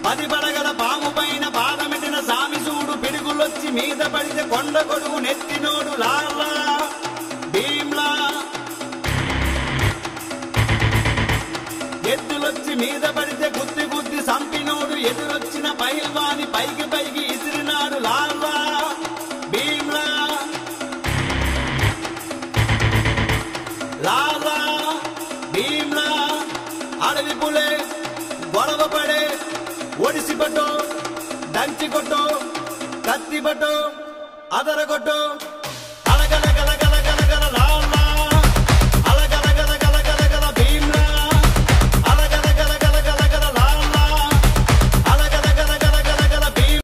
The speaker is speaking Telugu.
పది పడగల పాము పైన పాదమెట్టిన సామిసూడు పిడుగులొచ్చి మీద పడితే కొండ కొడుగు నెత్తినోడు లాలా భీమ్లా ఎద్దులొచ్చి మీద పడితే గుద్ది గుద్ది సంపినోడు ఎదురొచ్చిన పైల్వాని పైకి పైకి ఇసిరినాడు లాలా భీమ్లా లాలా భీమ్లా అడవి పులే గొడవ పడే ఒడిసి పట్టు దంచి కొట్టు కత్తి పట్టు అదర కొట్టు